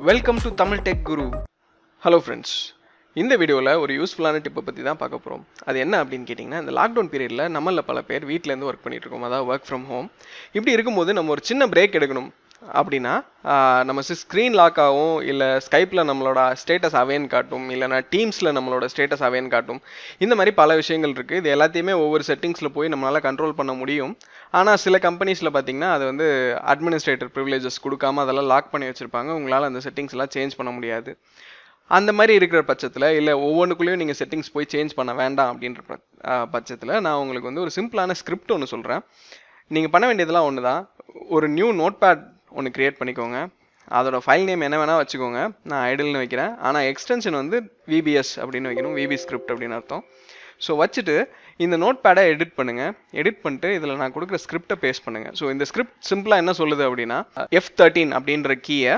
welcome to Tamil tech Guru hello friends இந்த வீடியோவில் ஒரு யூஸ்ஃபுல்லான டிப்பை பற்றி தான் பார்க்க போகிறோம் அது என்ன அப்படின்னு கேட்டிங்கன்னா இந்த லாக்டவுன் பீரியடில் நம்மளில் பல பேர் வீட்டிலேருந்து ஒர்க் பண்ணிட்டு இருக்கோம் அதாவது ஒர்க் ஃப்ரம் ஹோம் இப்படி இருக்கும்போது நம்ம ஒரு சின்ன பிரேக் எடுக்கணும் அப்படின்னா ஆஹ், நம்ம ஸ்க்ரீன் லாக் ஆகும் இல்லை ஸ்கைப்பில் நம்மளோட ஸ்டேட்டஸ் அவேன்னு காட்டும் இல்லைனா டீம்ஸில் நம்மளோட ஸ்டேட்டஸ் அவேன்னு காட்டும் இந்த மாதிரி பல விஷயங்கள் இருக்குது இது எல்லாத்தையுமே ஒவ்வொரு செட்டிங்ஸில் போய் நம்மளால் கண்ட்ரோல் பண்ண முடியும் ஆனால் சில கம்பெனிஸில் பார்த்தீங்கன்னா அது வந்து அட்மினிஸ்ட்ரேட்டர் ப்ரிவிலேஜஸ் கொடுக்காம அதெல்லாம் லாக் பண்ணி வச்சுருப்பாங்க உங்களால் அந்த செட்டிங்ஸ் எல்லாம் சேஞ்ச் பண்ண முடியாது அந்த மாதிரி இருக்கிற பட்சத்தில் இல்லை ஒவ்வொன்றுக்குள்ளேயும் நீங்கள் செட்டிங்ஸ் போய் சேஞ்ச் பண்ண வேண்டாம் அப்படின்ற பட்சத்தில் நான் உங்களுக்கு வந்து ஒரு சிம்பிளான ஸ்கிரிப்ட் ஒன்று சொல்கிறேன் நீங்கள் பண்ண வேண்டியதெல்லாம் ஒன்று தான் ஒரு நியூ நோட் பேட் ஒன்று க்ரியேட் பண்ணிக்கோங்க அதோட ஃபைல் நேம் என்ன வேணால் வச்சுக்கோங்க நான் ஐடல்னு வைக்கிறேன் ஆனால் எக்ஸ்டென்ஷன் வந்து விபிஎஸ் அப்படின்னு வைக்கணும் விபி ஸ்கிரிப்ட் அப்படின்னு அர்த்தம் ஸோ வச்சுட்டு இந்த நோட் பேடை எடிட் பண்ணுங்கள் எடிட் பண்ணிட்டு இதில் நான் கொடுக்குற ஸ்கிரிப்டை பேஸ்ட் பண்ணுங்கள் ஸோ இந்த ஸ்கிரிப்ட் சிம்பிளாக என்ன சொல்லுது அப்படின்னா எஃப் தேர்ட்டீன் அப்படின்ற கீயை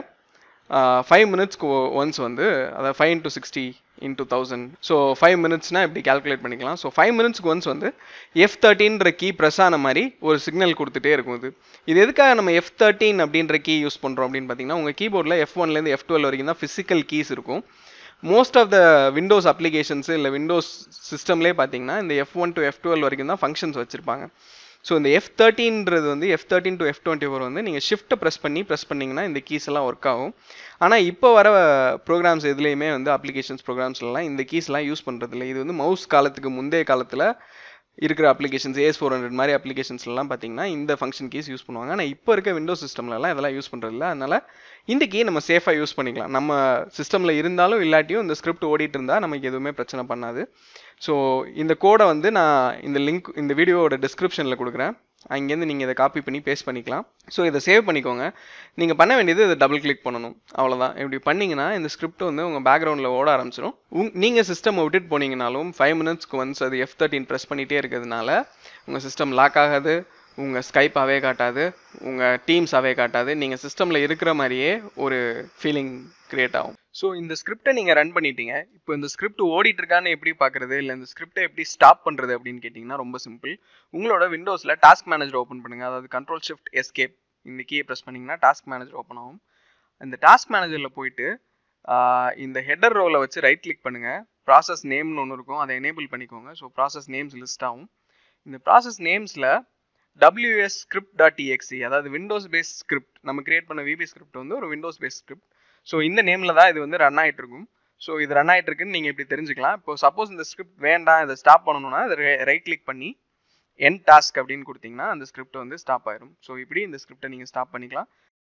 ஃபைவ் மினிட்ஸ்க்கு ஒன்ஸ் வந்து அதாவது five into sixty into thousand so five மினிட்ஸ்னால் இப்படி கால்குலேட் பண்ணிக்கலாம் ஸோ ஃபைவ் மினிட்ஸ்க்கு ஒன்ஸ் வந்து எஃப் தேர்ட்டின்ற கீ ப்ரெஸ் ஆன மாதிரி ஒரு சிக்னல் கொடுத்துட்டே இருக்கும் இது இது எதுக்காக நம்ம எஃப் தேர்ட்டின் அப்படின்ற கீ யூஸ் பண்ணுறோம் அப்படின்னு பார்த்தீங்கன்னா உங்கள் கீபோர்டில் எஃப் ஒன்லேருந்து எஃப் டுவெல் வரைக்கும் தான் ஃபிசிக்கல் கீஸ் இருக்கும் most of the Windows applications இல்லை விண்டோஸ் சிஸ்டம்லேயே பார்த்தீங்கன்னா இந்த F one to F twelve வரைக்கும் தான் ஃபங்க்ஷன்ஸ் வச்சுருப்பாங்க ஸோ இந்த எஃப் தேர்ட்டின்றது வந்து F thirteen to F twenty four வந்து நீங்கள் ஷிஃப்ட்டை ப்ரெஸ் பண்ணி ப்ரெஸ் பண்ணிங்கன்னா இந்த கீஸ் எல்லாம் ஒர்க் ஆகும் ஆனால் இப்போ வர ப்ரோக்ராம்ஸ் எதுலேயுமே வந்து அப்ளிகேஷன்ஸ் ப்ரோக்ராம்ஸ்லாம் இந்த கீஸ்லாம் யூஸ் பண்ணுறதில்ல இது வந்து மவுஸ் காலத்துக்கு முந்தைய காலத்தில் இருக்கிற அப்ளிகேஷன்ஸ் ஏஎஸ் ஃபோர் ஹண்ட்ரட் மாதிரி அப்ளிகேஷன்ஸ்லாம் பார்த்தீங்கன்னா இந்த ஃபங்க்ஷன் கீஸ் யூஸ் பண்ணுவாங்க ஆனால் இப்போ இருக்க விண்டோஸ் சிஸ்டம்லலாம் இதெல்லாம் யூஸ் பண்ணுறதில்ல அதனால் இந்த கீ நம்ம சேஃபாக யூஸ் பண்ணிக்கலாம் நம்ம சிஸ்டமில் இருந்தாலும் இல்லாட்டியும் இந்த ஸ்கிரிப்ட் ஓடிட்டு இருந்தால் நமக்கு எதுவுமே பிரச்சனை பண்ணாது ஸோ இந்த கோடை வந்து நான் இந்த லிங்க் இந்த வீடியோவோட டிஸ்கிரிப்ஷனில் கொடுக்குறேன் அங்கேருந்து நீங்கள் இதை காப்பி பண்ணி பேஸ்ட் பண்ணிக்கலாம் ஸோ இதை சேவ் பண்ணிக்கோங்க நீங்கள் பண்ண வேண்டியது இதை டபுள் கிளிக் பண்ணணும் அவ்வளோதான் இப்படி பண்ணீங்கன்னா இந்த ஸ்கிரிப்ட் வந்து உங்கள் பேக்ரவுண்டில் ஓட ஆரம்பிச்சிடும் உங் நீங்கள் சிஸ்டம் விட்டுட்டு போனீங்கனாலும் ஃபைவ் மினிட்ஸ்க்கு ஒன்ஸ் அது எஃப் தேர்ட்டின் ப்ரெஸ் பண்ணிகிட்டே இருக்கிறதுனால உங்கள் சிஸ்டம் லாக் ஆகாது உங்கள் ஸ்கைப் அவே காட்டாது உங்கள் டீம்ஸ் அவே காட்டாது நீங்கள் சிஸ்டமில் இருக்கிற மாதிரியே ஒரு ஃபீலிங் கிரியேட் ஆகும் ஸோ இந்த ஸ்கிரிப்டை நீங்கள் ரன் பண்ணிட்டீங்க இப்போ இந்த ஸ்கிரிப்ட் ஓடிட்டு இருக்கான்னு எப்படி பார்க்குறது இல்லை இந்த ஸ்கிரிப்டை எப்படி ஸ்டாப் பண்ணுறது அப்படின்னு கேட்டிங்கன்னா ரொம்ப சிம்பிள் உங்களோட விண்டோஸில் டாஸ்க் மேனேஜர் ஓப்பன் பண்ணுங்கள் அதாவது கண்ட்ரோல் ஷிஃப்ட் எஸ்கேப் இந்த கீயை ப்ரெஸ் பண்ணிங்கன்னா டாஸ்க் மேனேஜர் ஓப்பன் ஆகும் இந்த டாஸ்க் மேனேஜரில் போயிட்டு ஆஹ், இந்த ஹெடர் ரோவில் வச்சு ரைட் கிளிக் பண்ணுங்கள் ப்ராசஸ் நேம்னு ஒன்று இருக்கும் அதை எனேபிள் பண்ணிக்கோங்க ஸோ ப்ராசஸ் நேம்ஸ் லிஸ்ட் ஆகும் இந்த ப்ராசஸ் நேம்ஸில் WS script டாட் டிஎக்ஸி அதாவது விண்டோஸ் பேஸ் ஸ்கிரிப்ட் நம்ம கிரியேட் பண்ண விபி ஸ்கிரிப்ட் வந்து ஒரு விண்டோஸ் பேஸ் ஸ்கிரிப்ட் ஸோ இந்த நேமில் தான் இது வந்து ரன் ஆகிட்டு இருக்கும் ஸோ இது ரன் ஆகிட்டு இருக்குன்னு நீங்கள் இப்படி தெரிஞ்சுக்கலாம் இப்போ சப்போஸ் இந்த ஸ்கிரிப்ட் வேண்டாம் இதை ஸ்டாப் பண்ணணும்னா இதை ரைட் கிளிக் பண்ணி என் டாஸ்க் அப்படின்னு கொடுத்தீங்கன்னா அந்த ஸ்கிரிப்ட் வந்து ஸ்டாப் ஆயிரும் ஸோ இப்படி இந்த ஸ்கிரிப்டை நீங்கள் ஸ்டாப் பண்ணிக்கலாம்